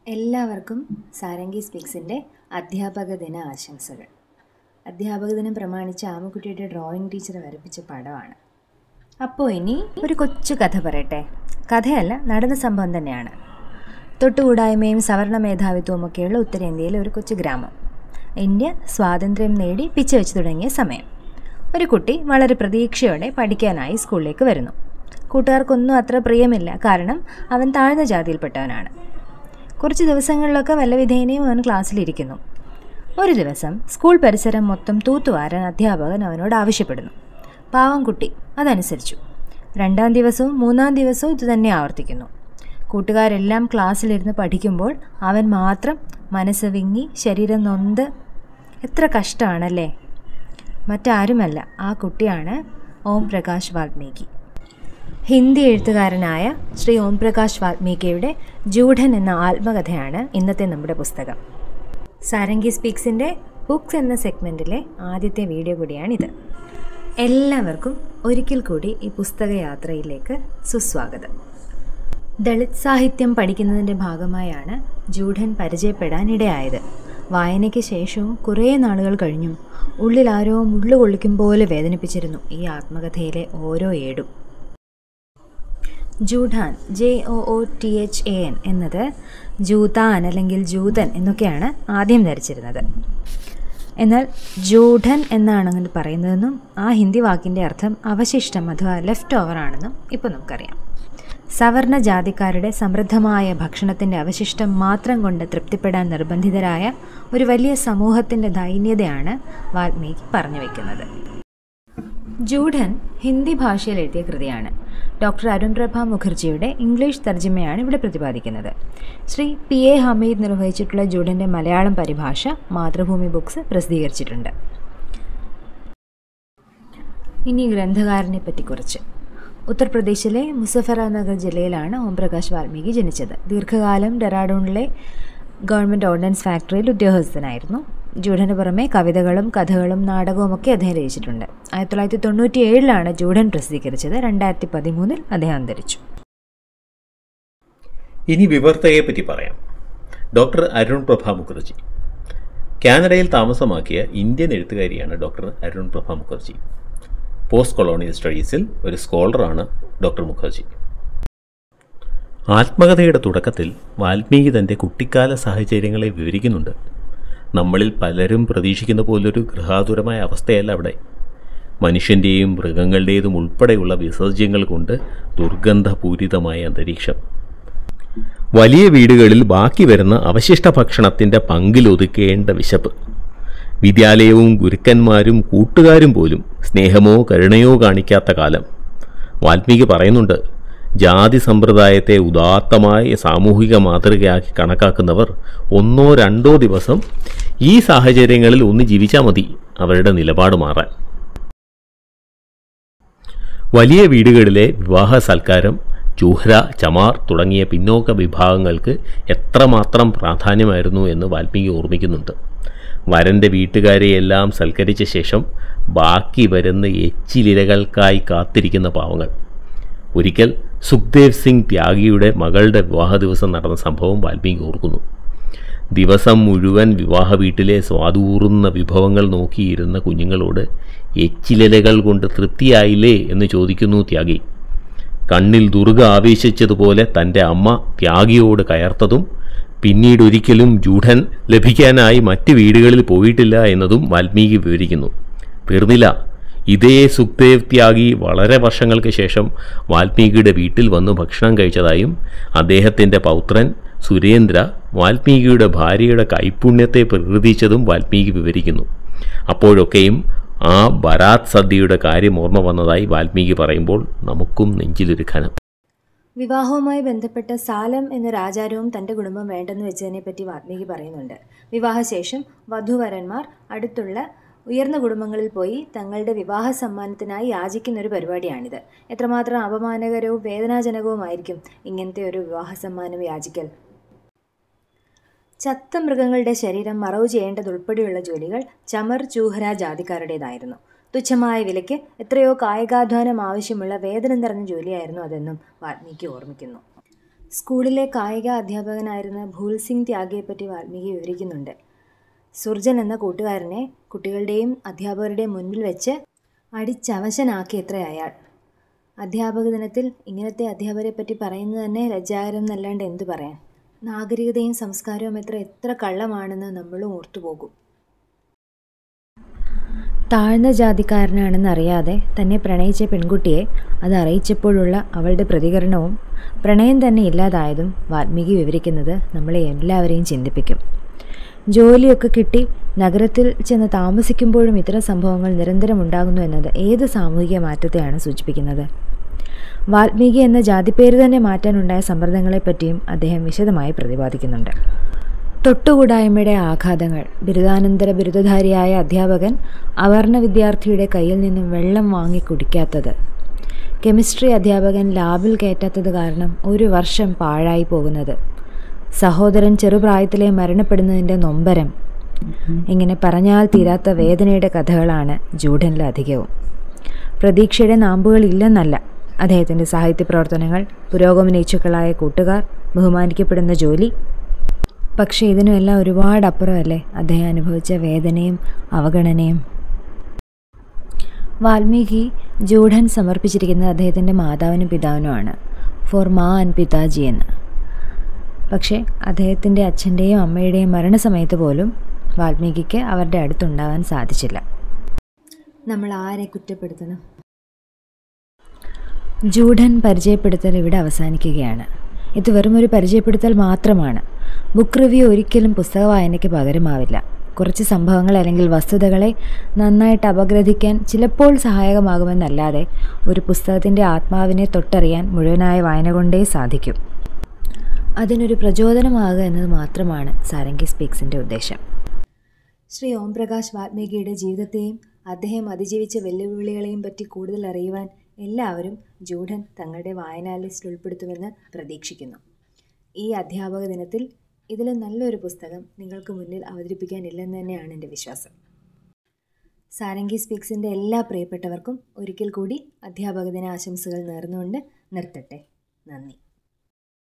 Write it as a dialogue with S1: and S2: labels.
S1: എല്ലാവർക്കും സാരംഗി സ്പീക്സിൻ്റെ അധ്യാപക ദിന ആശംസകൾ അധ്യാപക ദിനം പ്രമാണിച്ച് ആമക്കുട്ടിയുടെ ഡ്രോയിങ് ടീച്ചർ വരപ്പിച്ച പടമാണ് അപ്പോൾ ഇനി ഒരു കൊച്ചു കഥ പറയട്ടെ കഥയല്ല നടന്ന സംഭവം തന്നെയാണ് തൊട്ടുകൂടായ്മയും സവർണ മേധാവിത്വവും ഒക്കെയുള്ള ഉത്തരേന്ത്യയിലെ ഒരു കൊച്ചു ഗ്രാമം ഇന്ത്യ സ്വാതന്ത്ര്യം നേടി പിച്ച വെച്ച് തുടങ്ങിയ സമയം ഒരു കുട്ടി വളരെ പ്രതീക്ഷയോടെ പഠിക്കാനായി സ്കൂളിലേക്ക് വരുന്നു കൂട്ടുകാർക്കൊന്നും അത്ര പ്രിയമില്ല കാരണം അവൻ താഴ്ന്ന ജാതിയിൽപ്പെട്ടവനാണ് കുറച്ച് ദിവസങ്ങളിലൊക്കെ വല്ല വിധേനയും അവൻ ക്ലാസ്സിലിരിക്കുന്നു ഒരു ദിവസം സ്കൂൾ പരിസരം മൊത്തം തൂത്തുവാരാൻ അധ്യാപകൻ അവനോട് ആവശ്യപ്പെടുന്നു പാവം കുട്ടി അതനുസരിച്ചു രണ്ടാം ദിവസവും മൂന്നാം ദിവസവും ഇതുതന്നെ ആവർത്തിക്കുന്നു കൂട്ടുകാരെല്ലാം ക്ലാസ്സിലിരുന്ന് പഠിക്കുമ്പോൾ അവൻ മാത്രം മനസ്സ് വിങ്ങി ശരീരം നൊന്ത് എത്ര കഷ്ടമാണല്ലേ മറ്റാരുമല്ല ആ കുട്ടിയാണ് ഓം പ്രകാശ് വാൽമീകി ഹിന്ദി എഴുത്തുകാരനായ ശ്രീ ഓം പ്രകാശ് വാൽമീകിയുടെ ജൂഢൻ എന്ന ആത്മകഥയാണ് ഇന്നത്തെ നമ്മുടെ പുസ്തകം സാരംഗി സ്പീക്സിൻ്റെ ബുക്സ് എന്ന സെഗ്മെൻറ്റിലെ ആദ്യത്തെ വീഡിയോ കൂടിയാണിത് എല്ലാവർക്കും ഒരിക്കൽ കൂടി ഈ പുസ്തക യാത്രയിലേക്ക് സുസ്വാഗതം ദളിത് സാഹിത്യം പഠിക്കുന്നതിൻ്റെ ഭാഗമായാണ് ജൂഢൻ പരിചയപ്പെടാനിടയായത് വായനയ്ക്ക് ശേഷവും കുറേ നാളുകൾ കഴിഞ്ഞും ഉള്ളിൽ ആരോ മുള്ളു കൊള്ളിക്കും പോലെ വേദനിപ്പിച്ചിരുന്നു ഈ ആത്മകഥയിലെ ഓരോ ഏടും Joothan J O O T H A N എന്നത് ജൂതാൻ അല്ലെങ്കിൽ ജൂതൻ എന്നൊക്കെയാണ് ആദ്യം ധരിച്ചിരുന്നത് എന്നാൽ ജൂഢൻ എന്നാണ് അങ്ങനെ പറയുന്നതെന്നും ആ ഹിന്ദി വാക്കിൻ്റെ അർത്ഥം അവശിഷ്ടം അഥവാ ലെഫ്റ്റ് ഓവർ ആണെന്നും ഇപ്പോൾ നമുക്കറിയാം സവർണ ജാതിക്കാരുടെ സമൃദ്ധമായ ഭക്ഷണത്തിൻ്റെ അവശിഷ്ടം മാത്രം കൊണ്ട് തൃപ്തിപ്പെടാൻ നിർബന്ധിതരായ ഒരു വലിയ സമൂഹത്തിൻ്റെ ദൈന്യതയാണ് വാൽമീകി പറഞ്ഞു വയ്ക്കുന്നത് ജൂഢൻ ഹിന്ദി ഭാഷയിൽ എഴുതിയ കൃതിയാണ് ഡോക്ടർ അരുൺ പ്രഭ മുഖർജിയുടെ ഇംഗ്ലീഷ് തർജ്ജിമയാണ് ഇവിടെ പ്രതിപാദിക്കുന്നത് ശ്രീ പി എ ഹമീദ് നിർവഹിച്ചിട്ടുള്ള ജൂഢൻ്റെ മലയാളം പരിഭാഷ മാതൃഭൂമി ബുക്സ് പ്രസിദ്ധീകരിച്ചിട്ടുണ്ട് ഇനി ഗ്രന്ഥകാരനെ പറ്റി കുറച്ച് ഉത്തർപ്രദേശിലെ മുസഫറനഗർ ജില്ലയിലാണ് ഓംപ്രകാശ് വാൽമീകി ജനിച്ചത് ദീർഘകാലം ഡെറാഡൂണിലെ ഗവൺമെൻറ് ഓർഡിനൻസ് ഫാക്ടറിയിൽ ഉദ്യോഗസ്ഥനായിരുന്നു ജൂഢന് പുറമെ കവിതകളും കഥകളും നാടകവും ഒക്കെ അദ്ദേഹം രചിച്ചിട്ടുണ്ട് ആയിരത്തി തൊള്ളായിരത്തി തൊണ്ണൂറ്റി ഏഴിലാണ് ജൂഢൻ പ്രസിദ്ധീകരിച്ചത് രണ്ടായിരത്തി പതിമൂന്നിൽ അദ്ദേഹം അന്തരിച്ചു
S2: ഇനി വിവർത്തകയെ പറ്റി പറയാം ഡോക്ടർ അരുൺ പ്രഭ മുഖർജി കാനഡയിൽ താമസമാക്കിയ ഇന്ത്യൻ എഴുത്തുകാരിയാണ് doctor Arun Prabha Mukherjee post colonial സ്റ്റഡീസിൽ ഒരു സ്കോളറാണ് ഡോക്ടർ മുഖർജി ആത്മകഥയുടെ തുടക്കത്തിൽ വാൽമീകി തൻ്റെ കുട്ടിക്കാല സാഹചര്യങ്ങളെ വിവരിക്കുന്നുണ്ട് നമ്മളിൽ പലരും പ്രതീക്ഷിക്കുന്ന പോലൊരു ഗൃഹാതുരമായ അവസ്ഥയല്ല അവിടെ മനുഷ്യൻ്റെയും മൃഗങ്ങളുടേതും ഉൾപ്പെടെയുള്ള വിസർജ്യങ്ങൾ കൊണ്ട് ദുർഗന്ധപൂരിതമായ അന്തരീക്ഷം വലിയ വീടുകളിൽ ബാക്കി വരുന്ന അവശിഷ്ട ഭക്ഷണത്തിൻ്റെ പങ്കിലൊതുക്കേണ്ട വിശപ്പ് വിദ്യാലയവും ഗുരുക്കന്മാരും കൂട്ടുകാരും പോലും സ്നേഹമോ കരുണയോ കാണിക്കാത്ത കാലം വാൽമീകി പറയുന്നുണ്ട് ജാതി സമ്പ്രദായത്തെ ഉദാത്തമായ സാമൂഹിക മാതൃകയാക്കി കണക്കാക്കുന്നവർ ഒന്നോ രണ്ടോ ദിവസം ഈ സാഹചര്യങ്ങളിൽ ഒന്ന് ജീവിച്ചാൽ മതി അവരുടെ നിലപാട് മാറാൻ വലിയ വീടുകളിലെ വിവാഹ സൽക്കാരം ചൂഹ്ര ചമാർ തുടങ്ങിയ പിന്നോക്ക വിഭാഗങ്ങൾക്ക് എത്രമാത്രം പ്രാധാന്യമായിരുന്നു എന്ന് വാൽമീകി ഓർമ്മിക്കുന്നുണ്ട് വരൻ്റെ വീട്ടുകാരെയെല്ലാം സൽക്കരിച്ച ശേഷം ബാക്കി വരുന്ന എച്ചിലിരകൾക്കായി കാത്തിരിക്കുന്ന പാവങ്ങൾ ഒരിക്കൽ സുഖ്ദേവ് സിംഗ് ത്യാഗിയുടെ മകളുടെ വിവാഹ ദിവസം നടന്ന സംഭവം വാൽമീകി ഓർക്കുന്നു ദിവസം മുഴുവൻ വിവാഹ വീട്ടിലെ സ്വാദൂറുന്ന വിഭവങ്ങൾ നോക്കിയിരുന്ന കുഞ്ഞുങ്ങളോട് എച്ചിലലകൾ കൊണ്ട് തൃപ്തിയായില്ലേ എന്ന് ചോദിക്കുന്നു ത്യാഗി കണ്ണിൽ ദുർഗ ആവേശിച്ചതുപോലെ തൻ്റെ അമ്മ ത്യാഗിയോട് കയർത്തതും പിന്നീട് ഒരിക്കലും ജൂഢൻ ലഭിക്കാനായി മറ്റ് വീടുകളിൽ പോയിട്ടില്ല എന്നതും വാൽമീകി വിവരിക്കുന്നു തീർന്നില്ല ഇതേ സുഖ്ദേവ് ത്യാഗി വളരെ വർഷങ്ങൾക്ക് ശേഷം വാൽമീകിയുടെ വീട്ടിൽ വന്ന് ഭക്ഷണം കഴിച്ചതായും അദ്ദേഹത്തിൻ്റെ പൗത്രൻ സുരേന്ദ്ര വാൽമീകിയുടെ ഭാര്യയുടെ കൈപുണ്യത്തെ പ്രകീർത്തിച്ചതും വാൽമീകി വിവരിക്കുന്നു അപ്പോഴൊക്കെയും ആ ബരാത് സദ്യയുടെ കാര്യം ഓർമ്മ വന്നതായി വാൽമീകി പറയുമ്പോൾ നമുക്കും നെഞ്ചിലൊരു ഖനം
S1: വിവാഹവുമായി ബന്ധപ്പെട്ട സാലം എന്നൊരു ആചാരവും തൻ്റെ കുടുംബം വേണ്ടെന്ന് വെച്ചതിനെപ്പറ്റി വാൽമീകി പറയുന്നുണ്ട് വിവാഹശേഷം വധുവരന്മാർ അടുത്തുള്ള ഉയർന്ന കുടുംബങ്ങളിൽ പോയി തങ്ങളുടെ വിവാഹ സമ്മാനത്തിനായി യാചിക്കുന്ന ഒരു പരിപാടിയാണിത് എത്രമാത്രം അപമാനകരവും വേദനാജനകവുമായിരിക്കും ഇങ്ങനത്തെ ഒരു വിവാഹ സമ്മാനം യാചിക്കൽ ചത്ത മൃഗങ്ങളുടെ ശരീരം മറവ് ചെയ്യേണ്ടതുൾപ്പെടെയുള്ള ജോലികൾ ചമർ ചൂഹര ജാതിക്കാരുടേതായിരുന്നു തുച്ഛമായ വിലയ്ക്ക് എത്രയോ കായികാധ്വാനം ആവശ്യമുള്ള വേതനം നിറഞ്ഞ ജോലിയായിരുന്നു അതെന്നും വാൽമീകി ഓർമ്മിക്കുന്നു സ്കൂളിലെ കായിക അധ്യാപകനായിരുന്ന ഭൂൽ സിംഗ് ത്യാഗയെപ്പറ്റി വാൽമീകി വിവരിക്കുന്നുണ്ട് സുർജൻ എന്ന കൂട്ടുകാരനെ കുട്ടികളുടെയും അധ്യാപകരുടെയും മുൻപിൽ വെച്ച് അടിച്ചവശനാക്കിയത്രേ അയാൾ അധ്യാപക ദിനത്തിൽ ഇങ്ങനത്തെ അധ്യാപകരെ പറ്റി പറയുന്നത് തന്നെ ലജ്ജാകരം എന്നല്ലാണ്ട് എന്തു പറയാൻ നാഗരികതയും സംസ്കാരവും എത്ര എത്ര കള്ളമാണെന്ന് നമ്മളും ഓർത്തുപോകും താഴ്ന്ന ജാതിക്കാരനാണെന്നറിയാതെ തന്നെ പ്രണയിച്ച പെൺകുട്ടിയെ അത് അറിയിച്ചപ്പോഴുള്ള അവളുടെ പ്രതികരണവും പ്രണയം തന്നെ ഇല്ലാതായതും വാൽമീകി വിവരിക്കുന്നത് നമ്മളെ എല്ലാവരെയും ചിന്തിപ്പിക്കും ജോലിയൊക്കെ കിട്ടി നഗരത്തിൽ ചെന്ന് താമസിക്കുമ്പോഴും ഇത്തരം സംഭവങ്ങൾ നിരന്തരം ഉണ്ടാകുന്നു എന്നത് ഏത് സാമൂഹിക മാറ്റത്തെയാണ് സൂചിപ്പിക്കുന്നത് വാൽമീകി എന്ന ജാതിപ്പേര് തന്നെ മാറ്റാനുണ്ടായ സമ്മർദ്ദങ്ങളെപ്പറ്റിയും അദ്ദേഹം വിശദമായി പ്രതിപാദിക്കുന്നുണ്ട് തൊട്ടുകൂടായ്മയുടെ ആഘാതങ്ങൾ ബിരുദാനന്തര ബിരുദധാരിയായ അധ്യാപകൻ അവർണ വിദ്യാർത്ഥിയുടെ കയ്യിൽ നിന്നും വെള്ളം വാങ്ങി കുടിക്കാത്തത് കെമിസ്ട്രി അധ്യാപകൻ ലാബിൽ കയറ്റാത്തത് കാരണം ഒരു വർഷം പാഴായി പോകുന്നത് സഹോദരൻ ചെറുപ്രായത്തിലെ മരണപ്പെടുന്നതിൻ്റെ നൊമ്പരം ഇങ്ങനെ പറഞ്ഞാൽ തീരാത്ത വേദനയുടെ കഥകളാണ് ജൂഡനിൽ അധികവും പ്രതീക്ഷയുടെ നാമ്പുകളില്ലെന്നല്ല അദ്ദേഹത്തിൻ്റെ സാഹിത്യ പ്രവർത്തനങ്ങൾ പുരോഗമനേച്ഛുക്കളായ കൂട്ടുകാർ ബഹുമാനിക്കപ്പെടുന്ന ജോലി പക്ഷേ ഇതിനുമെല്ലാം ഒരുപാട് അപ്പുറമല്ലേ അദ്ദേഹം അനുഭവിച്ച വേദനയും അവഗണനയും വാൽമീകി ജൂഢൻ സമർപ്പിച്ചിരിക്കുന്നത് അദ്ദേഹത്തിൻ്റെ മാതാവിനും പിതാവിനുമാണ് ഫോർ മാ ആൻഡ് പിതാജി എന്ന് പക്ഷേ അദ്ദേഹത്തിൻ്റെ അച്ഛൻ്റെയും അമ്മയുടെയും മരണസമയത്ത് പോലും വാൽമീകിക്ക് അവരുടെ അടുത്തുണ്ടാവാൻ സാധിച്ചില്ല നമ്മൾ ആരെ കുറ്റപ്പെടുത്തണം ജൂഢൻ പരിചയപ്പെടുത്തൽ ഇവിടെ അവസാനിക്കുകയാണ് ഇത് വെറും ഒരു പരിചയപ്പെടുത്തൽ മാത്രമാണ് ബുക്ക് റിവ്യൂ ഒരിക്കലും പുസ്തക വായനയ്ക്ക് പകരമാവില്ല കുറച്ച് സംഭവങ്ങൾ അല്ലെങ്കിൽ വസ്തുതകളെ നന്നായിട്ട് അപഗ്രഥിക്കാൻ ചിലപ്പോൾ സഹായകമാകുമെന്നല്ലാതെ ഒരു പുസ്തകത്തിൻ്റെ ആത്മാവിനെ തൊട്ടറിയാൻ മുഴുവനായ വായന കൊണ്ടേ സാധിക്കും അതിനൊരു പ്രചോദനമാകുക എന്നത് മാത്രമാണ് സാരംഗി സ്പീക്സിൻ്റെ ഉദ്ദേശം ശ്രീ ഓംപ്രകാശ് വാൽമീകിയുടെ ജീവിതത്തെയും അദ്ദേഹം അതിജീവിച്ച വെല്ലുവിളികളെയും പറ്റി കൂടുതൽ അറിയുവാൻ എല്ലാവരും ജൂഢൻ തങ്ങളുടെ വായനാ ലിസ്റ്റിൽ ഉൾപ്പെടുത്തുമെന്ന് പ്രതീക്ഷിക്കുന്നു ഈ അധ്യാപക ദിനത്തിൽ ഇതിൽ നല്ലൊരു പുസ്തകം നിങ്ങൾക്ക് മുന്നിൽ അവതരിപ്പിക്കാനില്ലെന്ന് തന്നെയാണ് എൻ്റെ വിശ്വാസം സാരംഗി സ്പീക്സിൻ്റെ എല്ലാ പ്രിയപ്പെട്ടവർക്കും ഒരിക്കൽ കൂടി അധ്യാപക ദിന ആശംസകൾ നേർന്നുകൊണ്ട് നിർത്തട്ടെ നന്ദി